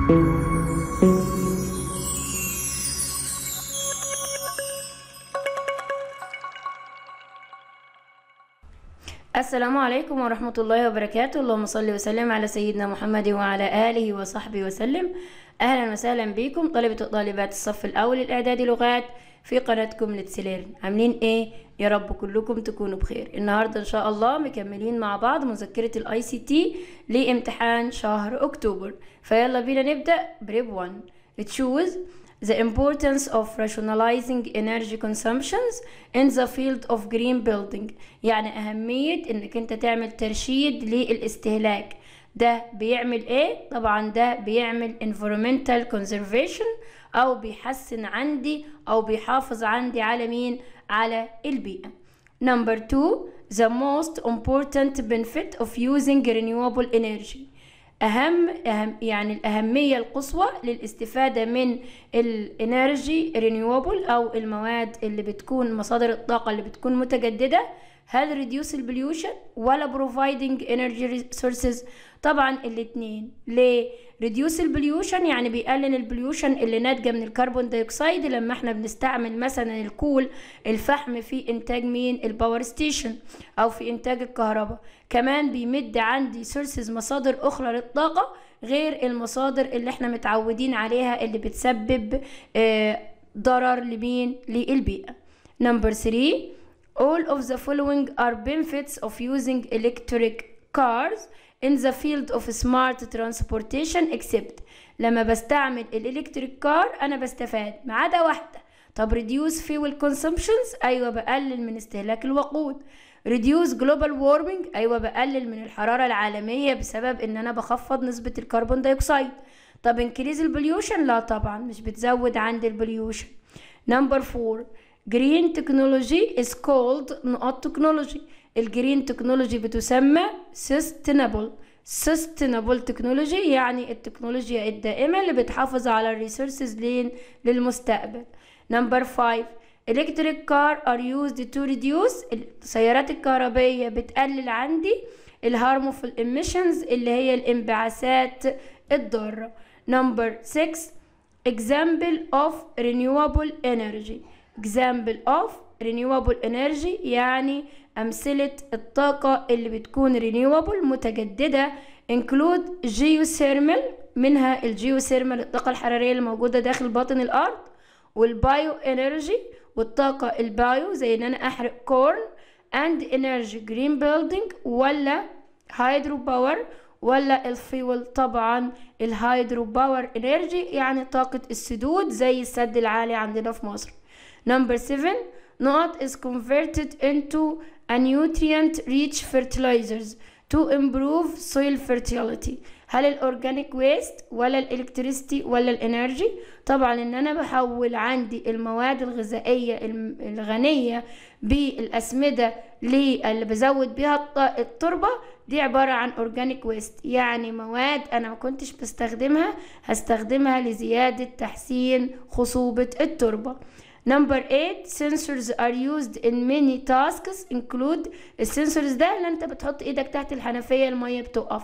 السلام عليكم ورحمة الله وبركاته اللهم صل وسلم على سيدنا محمد وعلى آله وصحبه وسلم أهلا وسهلا بكم طلبة وطالبات الصف الأول الإعدادي لغات في قناتكم لتسليرن عاملين ايه يا رب كلكم تكونوا بخير النهاردة ان شاء الله مكملين مع بعض مذكرة الاي سي تي لامتحان شهر اكتوبر فيلا بينا نبدأ بريب 1 choose the importance of rationalizing energy consumptions in the field of green building يعني أهمية إنك أنت تعمل ترشيد للاستهلاك ده بيعمل ايه؟ طبعا ده بيعمل environmental conservation أو بيحسن عندي أو بيحافظ عندي على مين؟ على البيئة Number two, the most important benefit of using renewable energy أهم, أهم يعني الأهمية القصوى للاستفادة من الانرجي renewable أو المواد اللي بتكون مصادر الطاقة اللي بتكون متجددة هل reduce pollution ولا providing energy resources طبعا الاتنين ليه reduce pollution يعني بيقلل البليوشن اللي ناتجة من الكربون دايوكسيد لما احنا بنستعمل مثلا الكول الفحم في انتاج مين الباور ستيشن او في انتاج الكهرباء كمان بيمد عندي سورسز مصادر اخرى للطاقة غير المصادر اللي احنا متعودين عليها اللي بتسبب اه ضرر لمين للبيئة نمبر 3 all of the following are benefits of using electric cars in the field of smart transportation except لما بستعمل الالكتريك كار انا بستفاد ما عدا واحده طب reduce fuel consumptions ايوه بقلل من استهلاك الوقود reduce global warming ايوه بقلل من الحراره العالميه بسبب ان انا بخفض نسبه الكربون دايوكسيد طب increase البليوشن لا طبعا مش بتزود عندي البليوشن نمبر 4 green technology is called نقط تكنولوجي الجرين تكنولوجي بتسمى sustainable sustainable technology يعني التكنولوجيا الدائمة اللي بتحافظ على الريسورسز لين للمستقبل نمبر 5 electric car are used to reduce السيارات الكهربائية بتقلل عندي الهارمفul emissions اللي هي الانبعاثات الضارة نمبر 6 example of renewable energy example of renewable energy يعني أمثلة الطاقة اللي بتكون renewable متجددة include geothermal منها الجيوثيرمال الطاقة الحرارية اللي موجودة داخل باطن الأرض والبايو انرجي والطاقة البايو زي إن أنا أحرق كورن and energy green building ولا هيدرو باور ولا الفيول طبعا الهيدرو باور انرجي يعني طاقة السدود زي السد العالي عندنا في مصر Number 7 نقط is converted into a nutrient rich fertilizers to improve soil fertility هل الاورجانيك ويست ولا الالكتريستي ولا الانرجي طبعا ان انا بحول عندي المواد الغذائيه الغنيه بالاسمده اللي بزود بيها التربه دي عباره عن اورجانيك ويست يعني مواد انا ما كنتش بستخدمها هستخدمها لزياده تحسين خصوبه التربه Number 8 sensors are used in many tasks include السنسورز ده اللي انت بتحط ايدك تحت الحنفية المية بتقف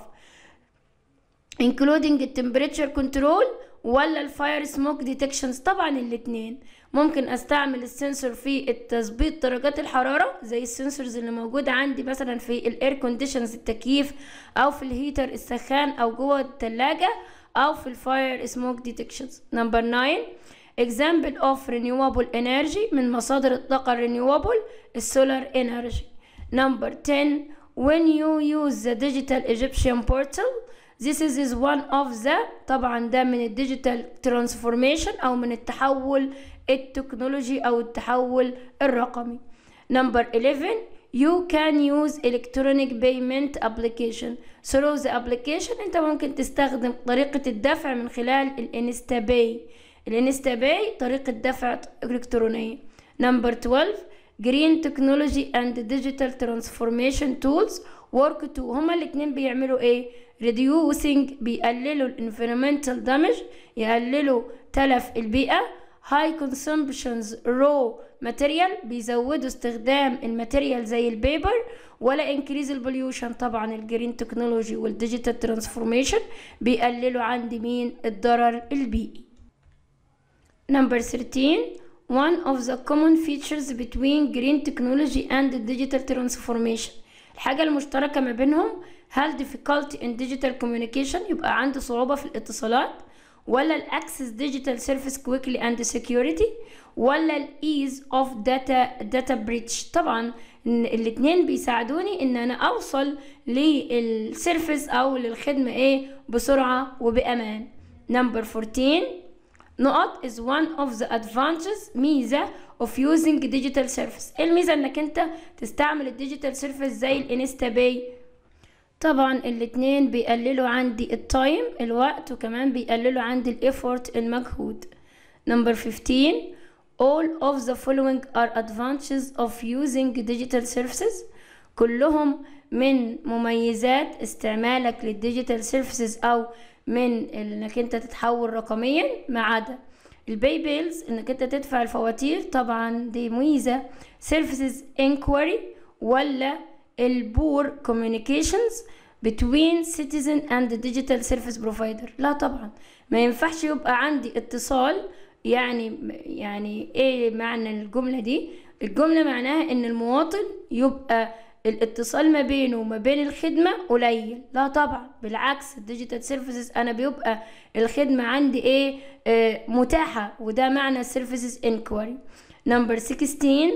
including temperature control ولا الفاير سموك ديتكشنز طبعا الاتنين ممكن استعمل السنسور في التظبيط درجات الحرارة زي السنسورز اللي موجودة عندي مثلا في الاير كونديشنز التكييف او في الهيتر السخان او جوه التلاجة او في الفاير سموك ديتكشنز نمبر 9 example of renewable energy من مصادر الطاقة الرينيوبل السولار energy number 10 when you use the digital Egyptian portal this is, is one of the طبعا ده من الديجيتال ترانسفورميشن او من التحول التكنولوجي او التحول الرقمي number 11 you can use electronic payment application through the application انت ممكن تستخدم طريقة الدفع من خلال الانستا باي الانستا باي طريقة دفع إلكترونية نمبر 12 جرين تكنولوجي اند ديجيتال ترانسفورميشن تولز ورك تو هما الاتنين بيعملوا ايه reducing بيقللوا الانفيرمنتال دامج يقللوا تلف البيئة high consumptions raw material بيزودوا استخدام الماتيريال زي البيبر ولا increase البوليوشن طبعا الجرين تكنولوجي والديجيتال ترانسفورميشن بيقللوا عندي مين الضرر البيئي Number 13 One of the common features between green technology and digital transformation الحاجة المشتركة ما بينهم هل difficulty in digital communication يبقى عندي صعوبة في الاتصالات ولا الاكسس ديجيتال سيرفيس كويكلي اند سكيورتي ولا الايز اوف داتا داتا بريتش طبعا ان الاثنين بيساعدوني ان انا اوصل للسيرفيس او للخدمه ايه بسرعه وبامان نمبر 14 نقط is one of the advantages ميزة of using digital service إيه الميزة انك انت تستعمل الديجيتال سيرفيس زي الانستا باي طبعا الاتنين بيقللوا عندي التايم الوقت وكمان بيقللوا عندي الافورت المجهود number 15 all of the following are advantages of using digital services كلهم من مميزات استعمالك للديجيتال سيرفيسز او من انك انت تتحول رقميا ما عدا الباي بيلز انك انت تدفع الفواتير طبعا دي ميزه سيرفيسز انكواري ولا البور communications between citizen and digital service provider لا طبعا ما ينفعش يبقى عندي اتصال يعني يعني ايه معنى الجملة دي الجملة معناها ان المواطن يبقى الاتصال ما بينه وما بين الخدمة قليل لا طبعا بالعكس الديجيتال سيرفيسز انا بيبقى الخدمة عندي ايه آه متاحة وده معنى سيرفيسز انكواري نمبر 16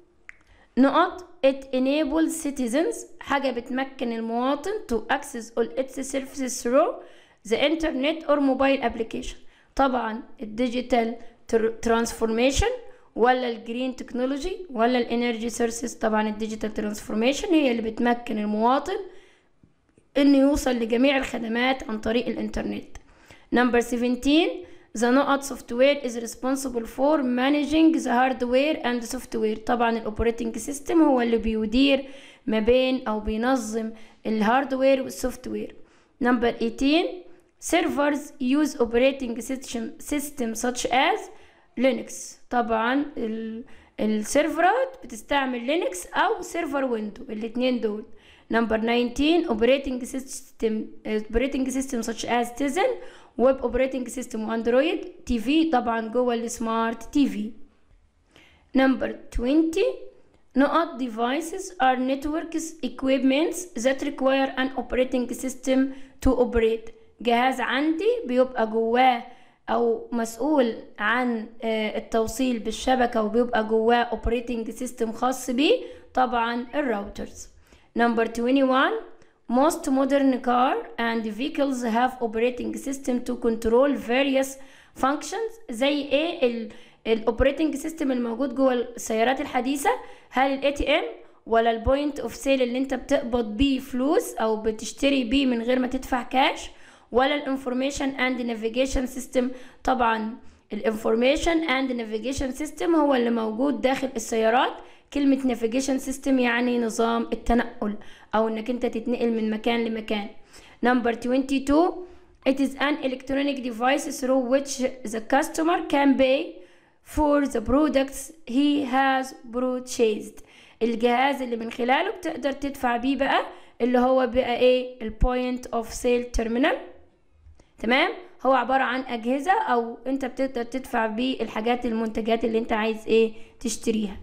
نقط it enables citizens حاجة بتمكن المواطن to access all its services through the internet or mobile application طبعا الديجيتال ترانسفورميشن ولا الجرين تكنولوجي ولا الانرجي سورسز طبعا الديجيتال ترانسفورميشن هي اللي بتمكن المواطن انه يوصل لجميع الخدمات عن طريق الانترنت نمبر 17 The نقط software is responsible for managing the hardware and software طبعا الاوبريتنج سيستم هو اللي بيدير ما بين او بينظم الهاردوير والسوفت وير نمبر 18 servers use operating system, system such as Linux طبعا السيرفرات بتستعمل لينكس او سيرفر ويندو الاثنين دول نمبر 19 operating system operating system such as Tizen ويب اوبريتنج سيستم واندرويد تي في طبعا جوه السمارت تي في نمبر 20 نقط devices are networks equipments that require an operating system to operate جهاز عندي بيبقى جواه او مسؤول عن التوصيل بالشبكة وبيبقى جواه operating system خاص بيه طبعا الراوترز نمبر 21 Most modern car and vehicles have operating system to control various functions زي ايه ال الاوبريتنج سيستم الموجود جوه السيارات الحديثة هل الاي تي ام ولا البوينت اوف سيل اللي انت بتقبض بيه فلوس او بتشتري بيه من غير ما تدفع كاش ولا الانفورميشن اند نافيجيشن سيستم طبعا الانفورميشن اند نافيجيشن سيستم هو اللي موجود داخل السيارات كلمة نافيجيشن سيستم يعني نظام التنقل أو إنك أنت تتنقل من مكان لمكان. Number 22 It is an electronic device through which the customer can pay for the products he has purchased. الجهاز اللي من خلاله بتقدر تدفع بيه بقى اللي هو بقى ايه البوينت اوف سيل تيرمينال تمام هو عبارة عن أجهزة أو أنت بتقدر تدفع بيه الحاجات المنتجات اللي أنت عايز ايه تشتريها.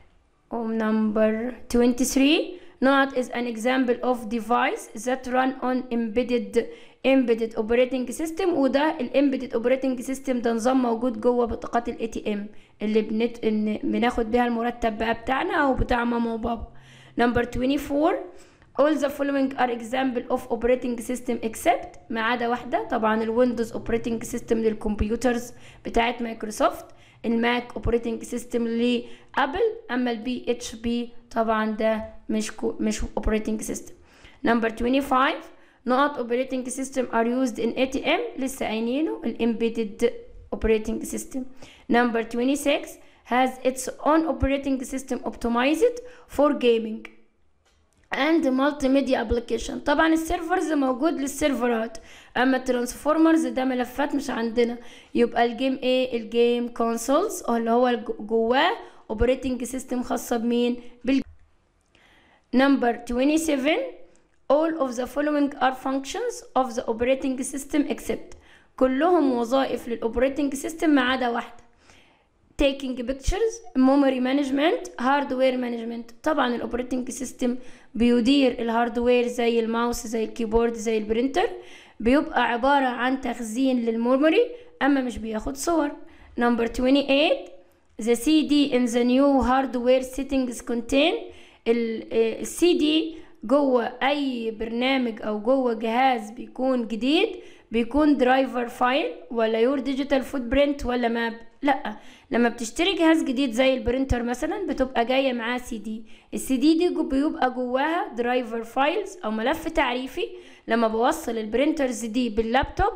number 23 not is an example of device that run on embedded embedded operating system وده الامبيدد operating system ده نظام موجود جوه بطاقات الاي تي ام اللي بنت... إن بناخد بيها المرتب بقى بتاعنا او بتاع ماما وبابا number 24 all the following are example of operating system except ما عدا واحدة طبعا الويندوز operating system للكمبيوترز بتاعت مايكروسوفت الماك اوبريتنج سيستم لابل اما البي اتش بي طبعا ده مش كو مش اوبريتنج سيستم نمبر 25 نقط اوبريتنج سيستم ار يوزد ان اي تي ام لسه قايلينه الامبيدد اوبريتنج سيستم نمبر 26 has its own operating system optimized for gaming and multimedia application طبعا السيرفرز موجود للسيرفرات اما الترانسفورمرز ده ملفات مش عندنا يبقى الجيم ايه الجيم كونسولز اللي هو الج- جواه اوبريتنج سيستم خاصه بمين بال Number 27 All of the following are functions of the operating system except كلهم وظائف للأوبريتنج سيستم ما عدا واحدة taking pictures memory management hardware management طبعا الاوبريتنج سيستم بيدير الهاردوير زي الماوس زي الكيبورد زي البرينتر بيبقى عبارة عن تخزين للميموري اما مش بياخد صور number 28 the CD in the new hardware settings contain السي دي جوه اي برنامج او جوه جهاز بيكون جديد بيكون درايفر فايل ولا يور ديجيتال فوت برنت ولا ماب لا لما بتشتري جهاز جديد زي البرينتر مثلا بتبقى جايه معاه سي دي السي دي دي جو- بيبقى جواها درايفر فايلز او ملف تعريفي لما بوصل البرينترز دي باللابتوب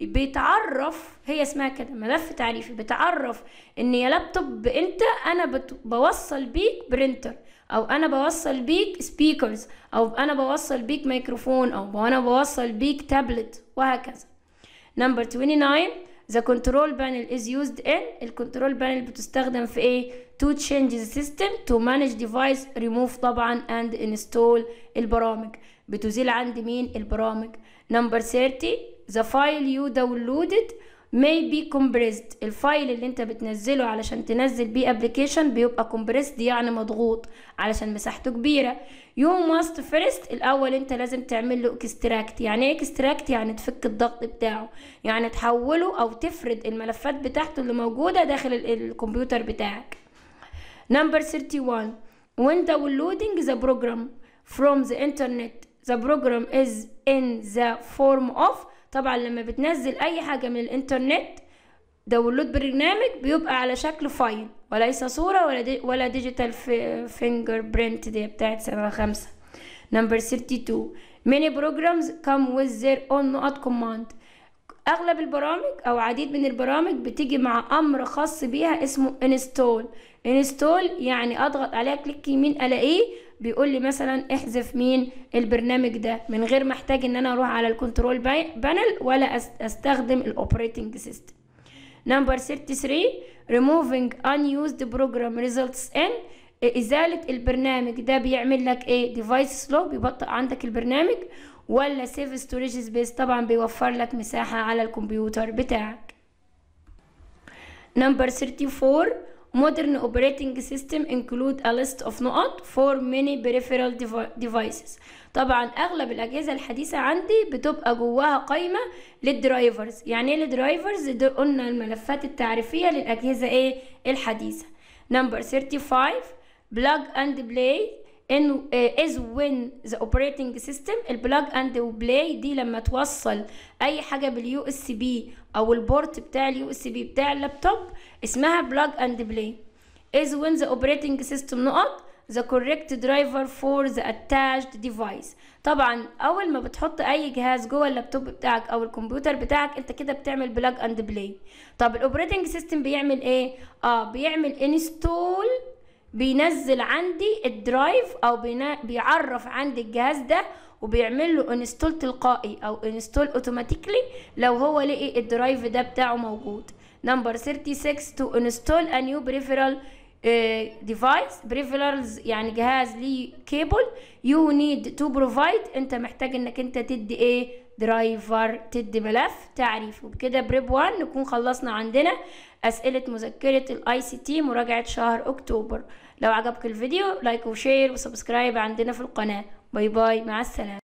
بيتعرف هي اسمها كده ملف تعريفي بتعرف ان يا لابتوب انت انا بت- بوصل بيك برينتر او انا بوصل بيك سبيكرز او انا بوصل بيك ميكروفون او انا بوصل بيك تابلت وهكذا نمبر 29 the control panel is used in الكنترول بانل بتستخدم في ايه to change the system to manage device remove طبعا and install البرامج بتزيل عند مين البرامج نمبر 30 the file you downloaded may be compressed الفايل اللي انت بتنزله علشان تنزل بيه application بيبقى compressed يعني مضغوط علشان مساحته كبيرة you must first الاول انت لازم تعمل له extract يعني ايه extract يعني تفك الضغط بتاعه يعني تحوله او تفرد الملفات بتاعته اللي موجودة داخل ال- الكمبيوتر بتاعك Number 31 when downloading the program from the internet the program is in the form of طبعا لما بتنزل اي حاجة من الانترنت داونلود برنامج بيبقى على شكل فايل وليس صورة ولا دي ولا ديجيتال فينجر برينت دي بتاعت سنة خمسة Number 32 many programs come with their own نقط command اغلب البرامج او عديد من البرامج بتيجي مع امر خاص بيها اسمه انستول انستول يعني اضغط عليها كليك يمين الاقيه بيقول لي مثلا احذف مين البرنامج ده من غير ما احتاج ان انا اروح على الكنترول بانل ولا أس- استخدم الاوبريتنج سيستم نمبر 33 removing unused program results in إزالة البرنامج ده بيعمل لك ايه device slow بيبطئ عندك البرنامج ولا save storage space طبعا بيوفر لك مساحة على الكمبيوتر بتاعك Number 34 Modern operating system include a list of نقط for many peripheral devi- devices طبعا اغلب الاجهزه الحديثه عندي بتبقى جواها قائمه للدرايفرز يعني ايه الدرايفرز دول قلنا الملفات التعريفيه للاجهزه ايه الحديثه نمبر 35 plug and play in uh, is when the operating system البلاج اند بلاي دي لما توصل اي حاجه باليو اس بي او البورت بتاع اليو اس بي بتاع اللابتوب اسمها بلاج اند بلاي is when the operating system نقط the correct driver for the attached device طبعا اول ما بتحط اي جهاز جوه اللابتوب بتاعك او الكمبيوتر بتاعك انت كده بتعمل بلاج اند بلاي طب الاوبريتنج سيستم بيعمل ايه اه بيعمل انستول بينزل عندي الدرايف او بينا بيعرف عندي الجهاز ده وبيعمل له انستول تلقائي او انستول اوتوماتيكلي لو هو لقي الدرايف ده بتاعه موجود نمبر 36 to install a new peripheral ديفايس بريفرالز يعني جهاز ليه كيبل يو نيد تو بروفايد انت محتاج انك انت تدي ايه درايفر تدي ملف تعريف وبكده بريب 1 نكون خلصنا عندنا اسئله مذكره الاي سي تي مراجعه شهر اكتوبر لو عجبك الفيديو لايك وشير وسبسكرايب عندنا في القناه باي باي مع السلامه